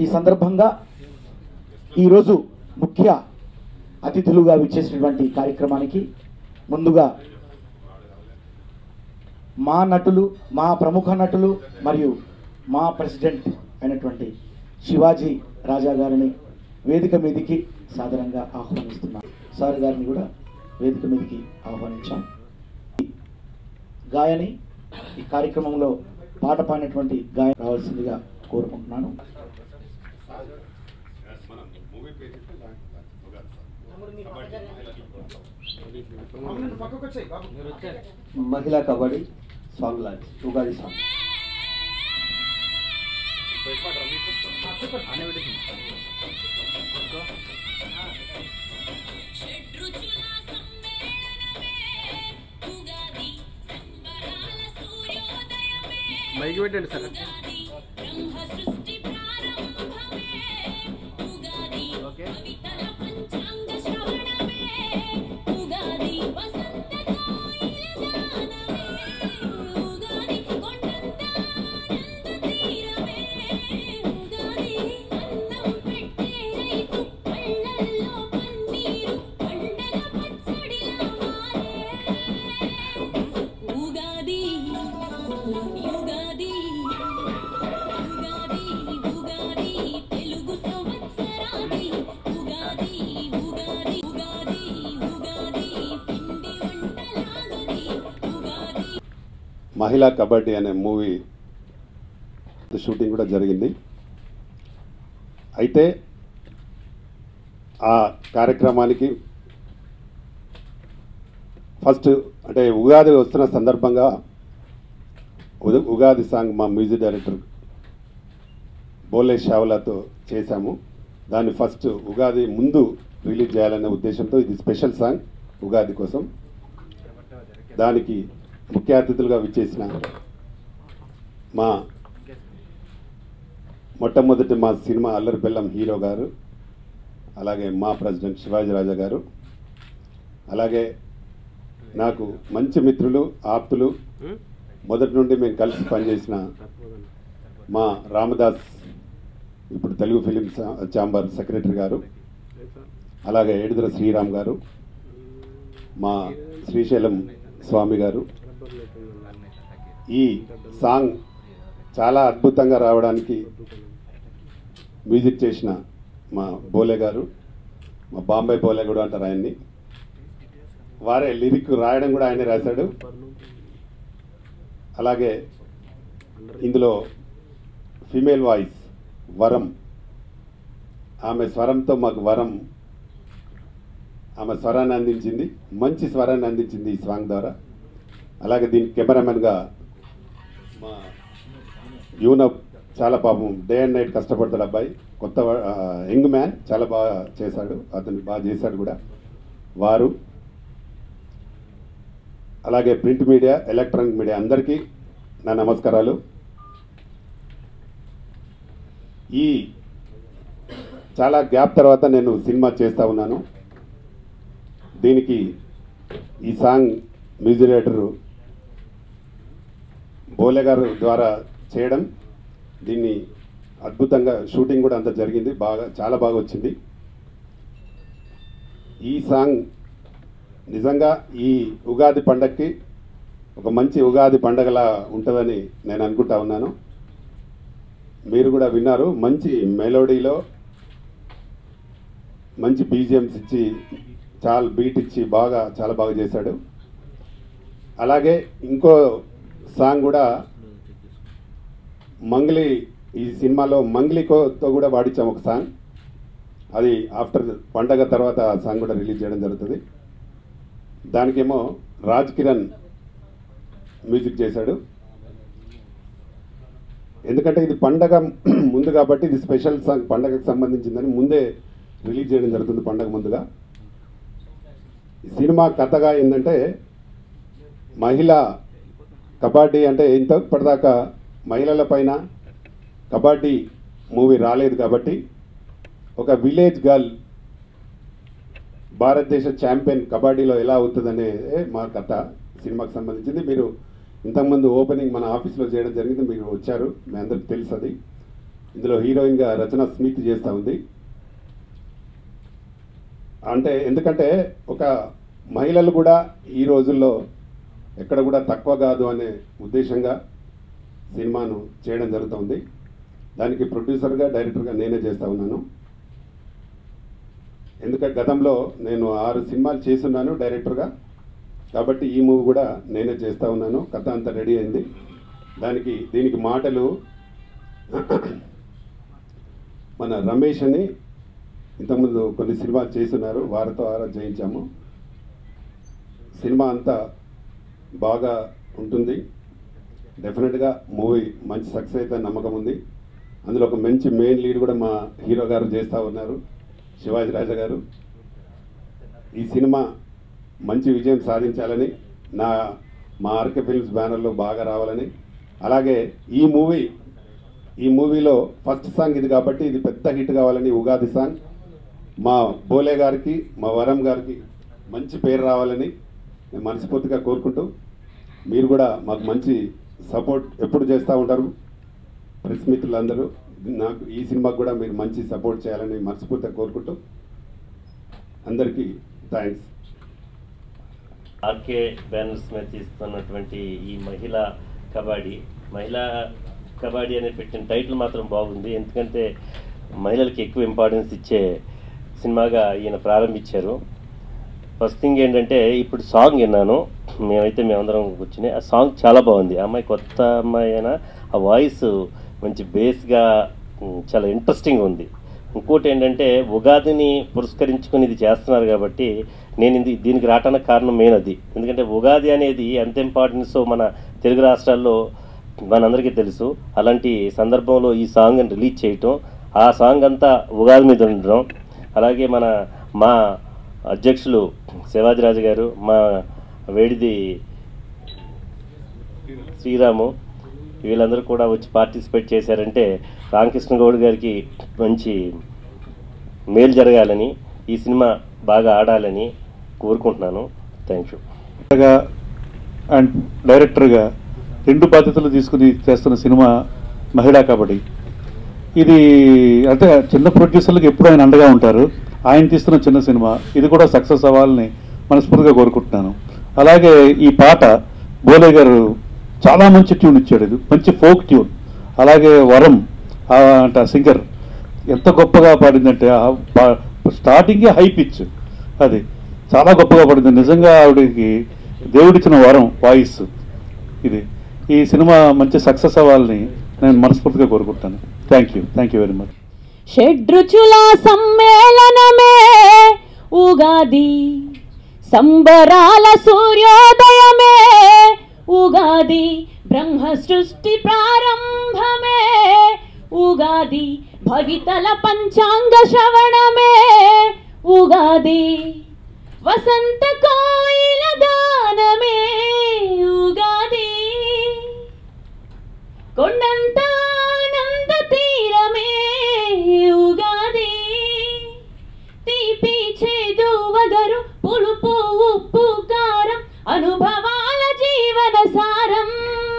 సందర్భంగా ఈరోజు ముఖ్య అతిథులుగా విచ్చేసినటువంటి ఈ కార్యక్రమానికి ముందుగా మా నటులు మా ప్రముఖ నటులు మరియు మా ప్రెసిడెంట్ అయినటువంటి శివాజీ రాజా గారిని వేదిక మీదికి సాధారణంగా ఆహ్వానిస్తున్నాం సార్ గారిని కూడా వేదిక మీదకి ఆహ్వానించాం గాయని ఈ కార్యక్రమంలో పాట పాడినటువంటి గాయ రావాల్సిందిగా కోరుకుంటున్నాను మహిళా kabaddi song launch Ugadi song షడ్రుచుల సమ్మేళనమే ఉగాది సంబరాల సూర్యోదయమే మైకి పెట్టండి సార్ ఉగాది బ్రహ్మ సృష్టి ప్రారంభమే ఉగాది కవితల పంచాంగ శ్రవణమే ఉగాది వసంత కోయిల గానమే ఉగాది కొండంత ఆనంద తీరమే ఉగాది అన్నం పెట్టే రైతు కళ్ళల్లో కన్నీరు పండగ పచ్చడిలా మారే ఉగాది యుగాది ఉగాది ఉగాది తెలుగు సంవత్సరాది ఉగాది ఉగాది ఉగాది ఉగాది పిండి వంటలాగది ఉగాది మహిళా కబడ్డీ అనే మూవీ షూటింగ్ కూడా జరిగింది అయితే ఆ కార్యక్రమానికి ఫస్ట్ అంటే ఉగాది వస్తున్న సందర్భంగా ఉద- ఉగాది సాంగ్ మా మ్యూజిక్ డైరెక్టర్ బోలే షావులతో చేశాము దాన్ని ఫస్ట్ ఉగాది ముందు రిలీజ్ చేయాలనే ఉద్దేశంతో ఇది స్పెషల్ సాంగ్ ఉగాది కోసం దానికి ముఖ్య అతిథులుగా విచ్చేసిన మా మొట్టమొదటి మా సినిమా అల్లరి బెల్లం హీరో గారు అలాగే మా ప్రెసిడెంట్ శివాజీ రాజా గారు అలాగే నాకు మంచి మిత్రులు ఆప్తులు మొదటి నుండి మేము కలిసి పనిచేసిన మా రామదాస్ ఇప్పుడు తెలుగు ఫిలిం ఛాంబర్ సెక్రటరీ గారు అలాగే ఏడుదల శ్రీరామ్ గారు మా శ్రీశైలం స్వామి గారు ఈ సాంగ్ చాలా అద్భుతంగా రావడానికి మ్యూజిక్ చేసిన మా బోలే గారు మా బాంబే బోలే కూడా అంటారు ఆయన్ని వారే లిరిక్ రాయడం కూడా ఆయనే రాశాడు అలాగే ఇందులో ఫీమేల్ వాయిస్ వరం ఆమె స్వరంతో మాకు వరం ఆమె స్వరాన్ని అందించింది మంచి స్వరాన్ని అందించింది ఈ సాంగ్ ద్వారా అలాగే దీనికి కెమెరామెన్గా మా యూన చాలా పాపం డే అండ్ నైట్ కష్టపడతాడు అబ్బాయి కొత్త యంగ్ మ్యాన్ చాలా బాగా చేశాడు అతను బాగా చేశాడు కూడా వారు అలాగే ప్రింట్ మీడియా ఎలక్ట్రానిక్ మీడియా అందరికీ నా నమస్కారాలు ఈ చాలా గ్యాప్ తర్వాత నేను సినిమా చేస్తూ ఉన్నాను దీనికి ఈ సాంగ్ మ్యూజిక్ డైరెక్టర్ బోలే గారు ద్వారా చేయడం దీన్ని అద్భుతంగా షూటింగ్ కూడా అంత జరిగింది బాగా చాలా బాగా వచ్చింది ఈ సాంగ్ నిజంగా ఈ ఉగాది పండగకి ఒక మంచి ఉగాది పండగలా ఉంటుందని నేను అనుకుంటా ఉన్నాను మీరు కూడా విన్నారు మంచి మెలోడీలో మంచి బీజిఎమ్స్ ఇచ్చి చాలా బీట్ ఇచ్చి బాగా చాలా బాగా చేశాడు అలాగే ఇంకో సాంగ్ కూడా మంగ్లీ ఈ సినిమాలో మంగ్లీకోతో కూడా పాడించాం ఒక సాంగ్ అది ఆఫ్టర్ పండగ తర్వాత ఆ సాంగ్ కూడా రిలీజ్ చేయడం జరుగుతుంది దానికేమో రాజ్ కిరణ్ మ్యూజిక్ చేశాడు ఎందుకంటే ఇది పండగ ముందు కాబట్టి ఇది స్పెషల్ సాంగ్ పండగకు సంబంధించిందని ముందే రిలీజ్ చేయడం జరుగుతుంది పండగ ముందుగా ఈ సినిమా కథగా ఏంటంటే మహిళ కబడ్డీ అంటే ఇంత ఇప్పటిదాకా మహిళల పైన కబడ్డీ మూవీ రాలేదు కాబట్టి ఒక విలేజ్ గర్ల్ భారతదేశ ఛాంపియన్ కబడ్డీలో ఎలా అవుతుందనే మా కథ సినిమాకి సంబంధించింది మీరు ఇంతకుముందు ఓపెనింగ్ మన ఆఫీస్లో చేయడం జరిగింది మీరు వచ్చారు మీ అందరికి తెలుసు అది ఇందులో హీరోయిన్గా రచన స్మిత్ చేస్తూ ఉంది అంటే ఎందుకంటే ఒక మహిళలు కూడా ఈ రోజుల్లో ఎక్కడ కూడా తక్కువ కాదు అనే ఉద్దేశంగా సినిమాను చేయడం జరుగుతుంది దానికి ప్రొడ్యూసర్గా డైరెక్టర్గా నేనే చేస్తూ ఉన్నాను ఎందుకంటే గతంలో నేను ఆరు సినిమాలు చేస్తున్నాను డైరెక్టర్గా కాబట్టి ఈ మూవీ కూడా నేనే చేస్తూ ఉన్నాను కథ అంతా రెడీ అయింది దానికి దీనికి మాటలు మన రమేష్ అని ఇంతకుముందు కొన్ని సినిమాలు చేస్తున్నారు వారితో ఆరా చేయించాము సినిమా అంతా బాగా ఉంటుంది డెఫినెట్గా మూవీ మంచి సక్సెస్ అయితే నమ్మకం ఉంది అందులో ఒక మంచి మెయిన్ లీడ్ కూడా మా హీరో గారు చేస్తూ ఉన్నారు శివాజీ రాజా గారు ఈ సినిమా మంచి విజయం సాధించాలని నా మా ఆర్కే ఫిల్మ్స్ బ్యానర్లో బాగా రావాలని అలాగే ఈ మూవీ ఈ మూవీలో ఫస్ట్ సాంగ్ ఇది కాబట్టి ఇది పెద్ద హిట్ కావాలని ఉగాది సాంగ్ మా బోలే గారికి మా వరం గారికి మంచి పేరు రావాలని నేను మనస్ఫూర్తిగా కోరుకుంటూ మీరు కూడా మాకు మంచి సపోర్ట్ ఎప్పుడు చేస్తూ ఉంటారు ప్రెస్ మిత్రులందరూ నాకు ఈ సినిమాకు కూడా మీరు మంచి సపోర్ట్ చేయాలని మనస్ఫూర్తిగా కోరుకుంటూ అందరికీ థ్యాంక్స్ ఆర్కే బ్యానర్స్ మీద తీస్తున్నటువంటి ఈ మహిళా కబడ్డీ మహిళా కబడ్డీ అని పెట్టిన టైటిల్ మాత్రం బాగుంది ఎందుకంటే మహిళలకి ఎక్కువ ఇంపార్టెన్స్ ఇచ్చే సినిమాగా ఈయన ప్రారంభించారు ఫస్ట్ థింగ్ ఏంటంటే ఇప్పుడు సాంగ్ విన్నాను మేమైతే మేమందరం కూర్చుని ఆ సాంగ్ చాలా బాగుంది ఆ అమ్మాయి కొత్త అమ్మాయి అయినా ఆ వాయిస్ మంచి బేస్గా ఉమ్, చాలా ఇంట్రెస్టింగ్ ఉంది ఇంకోటి ఏంటంటే ఉగాదిని పురస్కరించుకుని ఇది చేస్తున్నారు కాబట్టి నేను ఇది దీనికి రావడానికి కారణం మెయిన్ అది ఎందుకంటే ఉగాది అనేది ఎంత ఇంపార్టెన్స్ మన తెలుగు రాష్ట్రాల్లో మనందరికీ తెలుసు అలాంటి సందర్భంలో ఈ సాంగ్ని రిలీజ్ చేయటం ఆ సాంగ్ అంతా ఉగాది మీద ఉండడం అలాగే మన మా అధ్యక్షులు శివాజీరాజు గారు మా వేడిది శ్రీరాము వీళ్ళందరూ కూడా వచ్చి పార్టిసిపేట్ చేశారంటే రామకృష్ణ గౌడ్ గారికి మంచి మేలు జరగాలని ఈ సినిమా బాగా ఆడాలని కోరుకుంటున్నాను థ్యాంక్ యూ గా అండ్ డైరెక్టర్గా రెండు బాధ్యతలు తీసుకుని చేస్తున్న సినిమా మహిళా కబడ్డీ ఇది అంటే చిన్న ప్రొడ్యూసర్లకు ఎప్పుడు ఆయన అండగా ఉంటారు ఆయన తీస్తున్న చిన్న సినిమా ఇది కూడా సక్సెస్ అవ్వాలని మనస్ఫూర్తిగా కోరుకుంటున్నాను అలాగే ఈ పాట బోలే గారు చాలా మంచి ట్యూన్ ఇచ్చాడు ఇది మంచి ఫోక్ ట్యూన్ అలాగే వరం ఆ అంటే ఆ సింగర్ ఎంత గొప్పగా పాడిందంటే ఆ పా- స్టార్టింగే హై పిచ్ అది చాలా గొప్పగా పడింది నిజంగా ఆవిడకి దేవుడిచ్చిన వరం వాయిస్ ఇది ఈ సినిమా మంచి సక్సెస్ అవ్వాలని నేను మనస్ఫూర్తిగా కోరుకుంటాను thank you thank you very much షడ్రుచుల సమ్మేళనమే ఉగాది సంబరాల సూర్యోదయమే ఉగాది బ్రహ్మ సృష్టి ప్రారంభమే ఉగాది భవితల పంచాంగ శ్రవణమే ఉగాది వసంత కోయిల గానమే ఉగాది కొండంత ఆనంద తీరమే ఉగాది తీపి చేదు వగరు పులుపు ఉప్పు కారం అనుభవాల జీవన సారం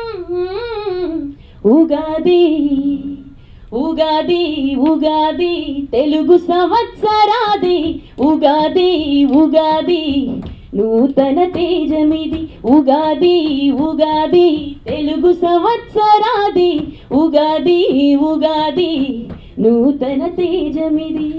ఉగాది ఉగాది ఉగాది తెలుగు సంవత్సరాది ఉగాది ఉగాది నూతన తేజమిది ఉగాది ఉగాది తెలుగు సంవత్సరాది ఉగాది ఉగాది నూతన తేజమిది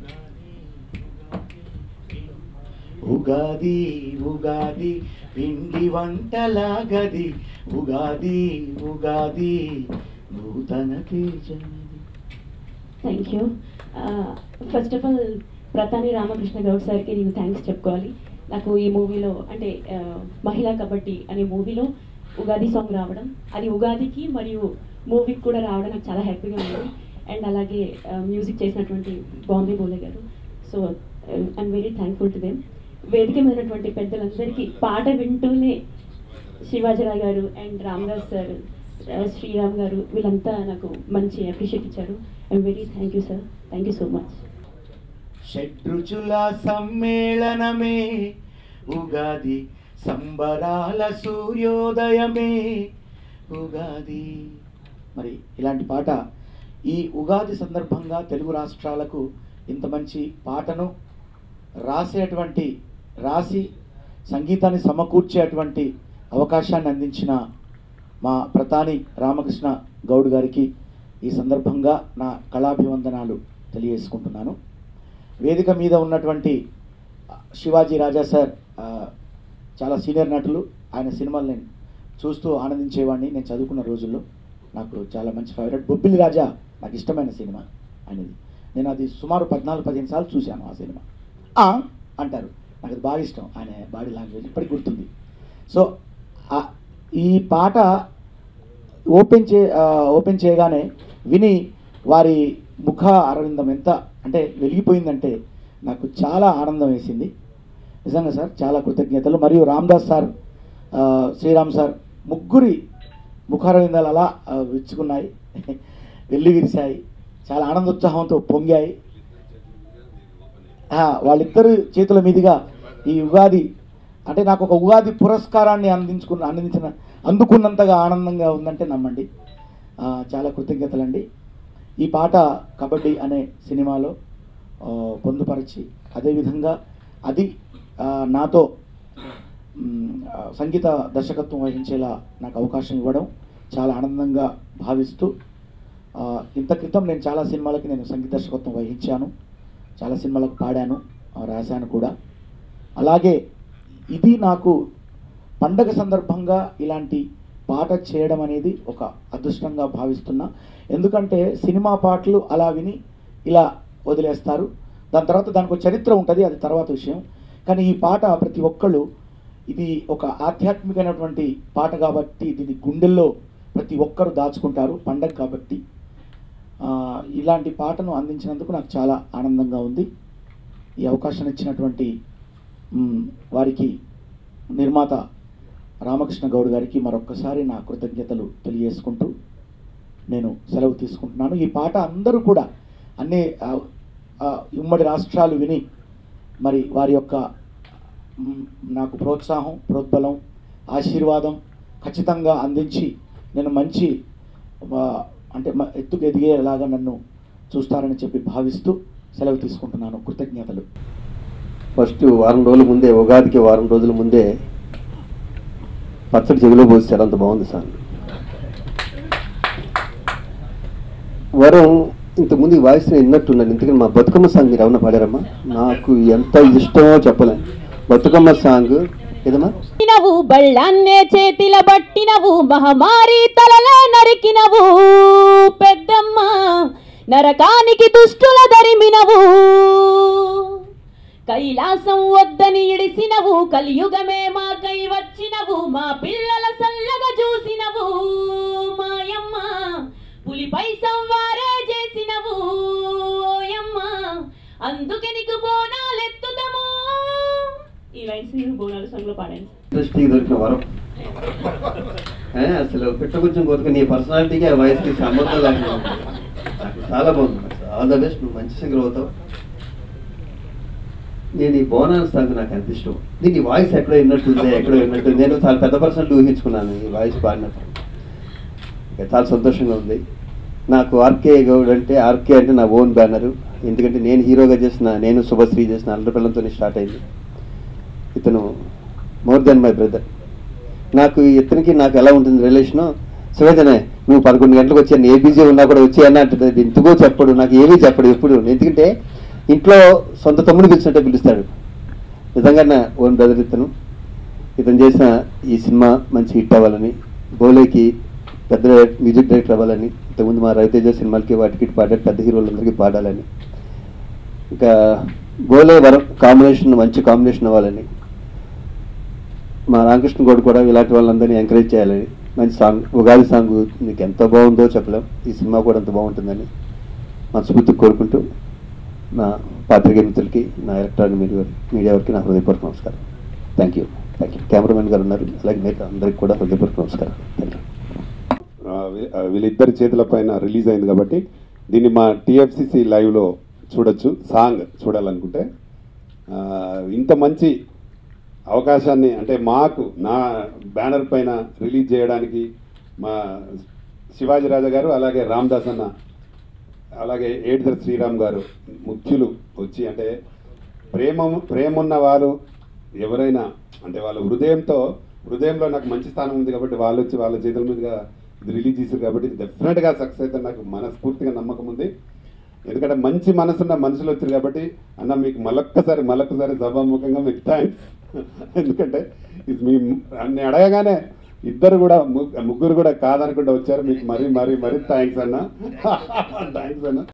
ఉగాది ఉగాది పిండి వంటలాగది ఉగాది ఉగాది నూతన తేజమిది thank you first of all Pratani Ramakrishna Goud సార్కి నేను థ్యాంక్స్ చెప్పుకోవాలి నాకు ఈ మూవీలో అంటే ఆ, మహిళా కబడ్డీ అనే మూవీలో ఉగాది సాంగ్ రావడం అది ఉగాదికి మరియు మూవీకి కూడా రావడం నాకు చాలా హ్యాపీగా ఉంది అండ్ అలాగే మ్యూజిక్ చేసినటువంటి బాంబే బోలే గారు so I'm very thankful to them వేదిక మీద ఉన్నటువంటి పెద్దలందరికీ పాట వింటూనే శివాజీరావు గారు అండ్ రామదాస్ సార్ శ్రీరామ్ గారు వీళ్ళంతా నాకు మంచి అప్రిషియేట్ ఇచ్చారు I'm very thank you sir thank you so much షడ్రుచుల సమ్మేళనమే ఉగాది సంబరాల సూర్యోదయమే ఉగాది మరి ఇలాంటి పాట ఈ ఉగాది సందర్భంగా తెలుగు రాష్ట్రాలకు ఇంత మంచి పాటను రాసేటువంటి రాసి సంగీతాన్ని సమకూర్చేటువంటి అవకాశాన్ని అందించిన మా ప్రధాని రామకృష్ణ గౌడ్ గారికి ఈ సందర్భంగా నా కళాభివందనాలు తెలియజేసుకుంటున్నాను వేదిక మీద ఉన్నటువంటి శివాజీ రాజా సార్ ఆ, చాలా సీనియర్ నటులు ఆయన సినిమాలు నేను చూస్తూ ఆనందించేవాడిని నేను చదువుకున్న రోజుల్లో నాకు చాలా మంచి ఫేవరెట్ బొబ్బిలి రాజా నాకు ఇష్టమైన సినిమా ఆయనది నేను అది సుమారు పద్నాలుగు పదిహేను సార్లు చూశాను ఆ సినిమా "ఆ" అంటారు నాకు అది బాగా ఇష్టం ఆయన బాడీ లాంగ్వేజ్ ఇప్పటికి గుర్తుంది సో ఆ- ఈ పాట ఓపెన్ చే ఆ, ఓపెన్ చేయగానే విని వారి ముఖ అరవిందం ఎంత అంటే వెలిగిపోయిందంటే నాకు చాలా ఆనందం వేసింది నిజంగా సార్ చాలా కృతజ్ఞతలు మరియు రామ్దాస్ సార్ ఆ, శ్రీరామ్ సార్ ముగ్గురి ముఖారవిందాలు అలా ఆ, విచ్చుకున్నాయి వెళ్ళి విరిశాయి చాలా ఆనందోత్సాహంతో పొంగాయి ఆ, వాళ్ళిద్దరు చేతుల మీదుగా ఈ ఉగాది అంటే నాకు ఒక ఉగాది పురస్కారాన్ని అందించుకున్న అందించిన అందుకున్నంతగా ఆనందంగా ఉందంటే నమ్మండి ఆ, చాలా కృతజ్ఞతలండి ఈ పాట కబడ్డీ అనే సినిమాలో ఆ, పొందుపరిచి అదేవిధంగా అది ఆ, నాతో మ్, ఆ, సంగీత దర్శకత్వం వహించేలా నాకు అవకాశం ఇవ్వడం చాలా ఆనందంగా భావిస్తూ ఆ, ఇంత క్రితం నేను చాలా సినిమాలకి నేను సంగీత దర్శకత్వం వహించాను చాలా సినిమాలకు పాడాను ఆ, రాశాను కూడా అలాగే ఇది నాకు పండగ సందర్భంగా ఇలాంటి పాట చేయడం అనేది ఒక అదృష్టంగా భావిస్తున్నా ఎందుకంటే సినిమా పాటలు అలా విని ఇలా వదిలేస్తారు దాని తర్వాత దానికి ఒక చరిత్ర ఉంటుంది అది తర్వాత విషయం కానీ ఈ పాట ప్రతి ఒక్కళ్ళు ఇది ఒక ఆధ్యాత్మికమైనటువంటి పాట కాబట్టి దీని గుండెల్లో ప్రతి ఒక్కరు దాచుకుంటారు పండగ కాబట్టి ఆ, ఇలాంటి పాటను అందించినందుకు నాకు చాలా ఆనందంగా ఉంది ఈ అవకాశం ఇచ్చినటువంటి మ్, వారికి నిర్మాత రామకృష్ణ గౌడ్ గారికి మరొక్కసారి నా కృతజ్ఞతలు తెలియజేసుకుంటూ నేను సెలవు తీసుకుంటున్నాను ఈ పాట అందరూ కూడా అన్ని ఆ, ఆ, ఉమ్మడి రాష్ట్రాలు విని మరి వారి యొక్క మ్, నాకు ప్రోత్సాహం ప్రోద్బలం ఆశీర్వాదం ఖచ్చితంగా అందించి నేను మంచి ఆ, అంటే మ- ఎత్తుకు ఎదిగేలాగా నన్ను చూస్తారని చెప్పి భావిస్తూ సెలవు తీసుకుంటున్నాను కృతజ్ఞతలు ఫస్ట్ వారం రోజుల ముందే ఉగాదికి వారం రోజుల ముందే పచ్చడి చెవిలో పోసారు అంత బాగుంది సార్ వరం ఇంతకుముందు ఈ వాయిస్ నేను విన్నట్టున్నాను ఎందుకంటే మా బతుకమ్మ సాంగ్ మీరు ఏమన్నా పాడారమ్మా నాకు ఎంత ఇష్టమో చెప్పలేను బతుకమ్మ సాంగ్ ఏదమ్మా నవు బళ్ళాన్నే చేతిల బట్టినవు మహమారి తలలో నరికినవు పెద్దమ్మ నరకానికి దుష్టుల దరిమినవు కైలాసం వద్దని ఇడిసినవు కలియుగమే మాకై వచ్చినవు మా పిల్లల సల్లగా చూసినవు మాయమ్మ పులిపై సంవారే చేసినవు ఓయమ్మ అందుకే నీకు బోనాలెత్తుదము ఈ లైన్స్ నేను బోనాల సాంగ్లో పాడాను ఇండస్ట్రీకి దొరికిన వరం ఏ, అసలు పెట్ట కొంచెం కోరుకు నీ పర్సనాలిటీకి ఆ వయసుకి సంబంధం లేకుండా ఉంది. నాకు చాలా బాగుంది ఆల్ ద బెస్ట్ నువ్వు మంచి సింగర్ అవుతావు నేను ఈ బోనాల సాంగ్ నాకు ఎంత ఇష్టం దీని వాయిస్ ఎక్కడో విన్నట్టుంది ఎక్కడో విన్నట్టు నేను చాలా పెద్ద పర్సెంట్ ఊహించుకున్నాను ఈ వాయిస్ పాడినప్పుడు ఇంకా చాలా సంతోషంగా ఉంది నాకు ఆర్కే గౌడ్ అంటే ఆర్కే అంటే నా ఓన్ బ్యానరు ఎందుకంటే నేను హీరోగా చేసిన నేను శుభశ్రీ చేసిన అల్లపిల్లలతో స్టార్ట్ అయింది ఇతను మోర్ దెన్ మై బ్రదర్ నాకు ఇతనికి నాకు ఎలా ఉంటుంది రిలేషను సువేదనే నువ్వు పదకొండు గంటలకు వచ్చాను ఏ బిజీ ఉన్నా కూడా వచ్చి అన్న అంటే ఎందుకో చెప్పడు నాకు ఏమీ చెప్పడు ఎప్పుడు ఎందుకంటే ఇంట్లో సొంత తమ్ముడు పిలిచినట్టే పిలుస్తాడు నిజంగా నా ఓన్ బ్రదర్ ఇతను ఇతను చేసిన ఈ సినిమా మంచి హిట్ అవ్వాలని బోలేకి పెద్ద మ్యూజిక్ డైరెక్టర్ అవ్వాలని ఇంతకుముందు మా రవితేజ సినిమాలకి వాటికి పాడారు పెద్ద హీరోలందరికీ పాడాలని ఇంకా గోలే వరం కాంబినేషన్ మంచి కాంబినేషన్ అవ్వాలని మా రామకృష్ణ గౌడ్ కూడా ఇలాంటి వాళ్ళందరినీ ఎంకరేజ్ చేయాలని మంచి సాంగ్ ఉగాది సాంగ్ నీకు ఎంత బాగుందో చెప్పలేం ఈ సినిమా కూడా ఎంత బాగుంటుందని మనస్ఫూర్తిగా కోరుకుంటూ నా పాత్రికేయ మిత్రులకి నా ఎలక్ట్రానిక్ మీడియా మీడియా వారికి నా హృదయపూర్వక నమస్కారం thank you thank you cameraman గారు ఉన్నారు అలాగే మిగతా అందరికి కూడా హృదయపూర్వక నమస్కారం థ్యాంక్ యూ ఆ, వీ- ఆ, వీళ్ళిద్దరి చేతుల పైన రిలీజ్ అయింది కాబట్టి దీన్ని మా టిఎఫ్సిసి లైవ్లో చూడొచ్చు సాంగ్ చూడాలనుకుంటే ఆ, ఇంత మంచి అవకాశాన్ని అంటే మాకు నా బ్యానర్ పైన రిలీజ్ చేయడానికి మా శివాజీ రాజా గారు అలాగే రామ్ దాస్ అన్న అలాగే ఏడుదర శ్రీరామ్ గారు ముఖ్యులు వచ్చి అంటే ప్రేమ ప్రేమ ఉన్న వారు ఎవరైనా అంటే వాళ్ళ హృదయంతో హృదయంలో నాకు మంచి స్థానం ఉంది కాబట్టి వాళ్ళు వచ్చి వాళ్ళ చేతుల మీదుగా ఇది రిలీజ్ చేశారు కాబట్టి డెఫినెట్గా సక్సెస్ అయితే నాకు మనస్ఫూర్తిగా నమ్మకం ఉంది ఎందుకంటే మంచి మనసున్న మనుషులు వచ్చారు కాబట్టి అన్న మీకు మళ్ళొక్కసారి మళ్ళొక్కసారి సభాముఖంగా మీకు థ్యాంక్స్ ఎందుకంటే ఇది మీ అన్ని అడగగానే ఇద్దరు కూడా ముగ్గురు కూడా కాదనుకుంటూ వచ్చారు మీకు మరీ మరీ మరీ థ్యాంక్స్ అన్న థ్యాంక్స్ అన్న